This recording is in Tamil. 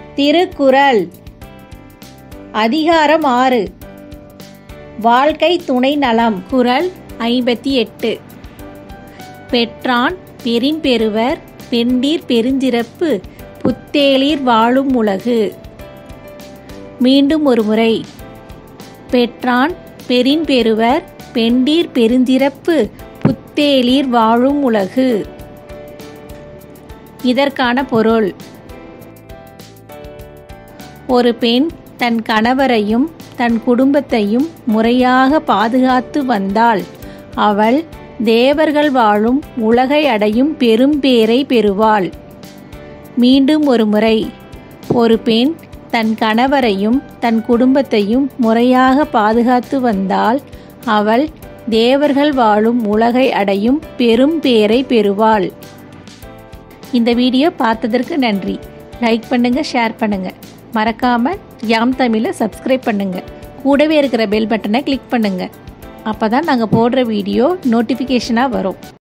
திருக்குறள் அதிகாரம் ஆறு வாழ்க்கை துணை நலம் குறள் ஐம்பத்தி எட்டு பெற்றான் பெரும்பெறுவர் பெண்டீர் பெருஞ்சிறப்பு புத்தேளீர் வாழும் உலகு மீண்டும் ஒரு முறை பெற்றான் பெரும்பெறுவர் பெண்டீர் பெருஞ்சிறப்பு புத்தேளீர் வாழும் உலகு இதற்கான பொருள் ஒரு பெண் தன் கணவரையும் தன் குடும்பத்தையும் முறையாக பாதுகாத்து வந்தாள் அவள் தேவர்கள் வாழும் உலகை அடையும் பெரும் பேரை பெறுவாள் மீண்டும் ஒரு முறை ஒரு பெண் தன் கணவரையும் தன் குடும்பத்தையும் முறையாக பாதுகாத்து வந்தால் அவள் தேவர்கள் வாழும் உலகை அடையும் பெரும் பேரை பெறுவாள் இந்த வீடியோ பார்த்ததற்கு நன்றி லைக் பண்ணுங்க ஷேர் பண்ணுங்க மறக்காம யாம் தமிழை சப்ஸ்கிரைப் பண்ணுங்க கூடவே இருக்கிற பெல் பட்டனை கிளிக் பண்ணுங்க அப்பதான் நாங்கள் போடுற வீடியோ நோட்டிஃபிகேஷனாக வரும்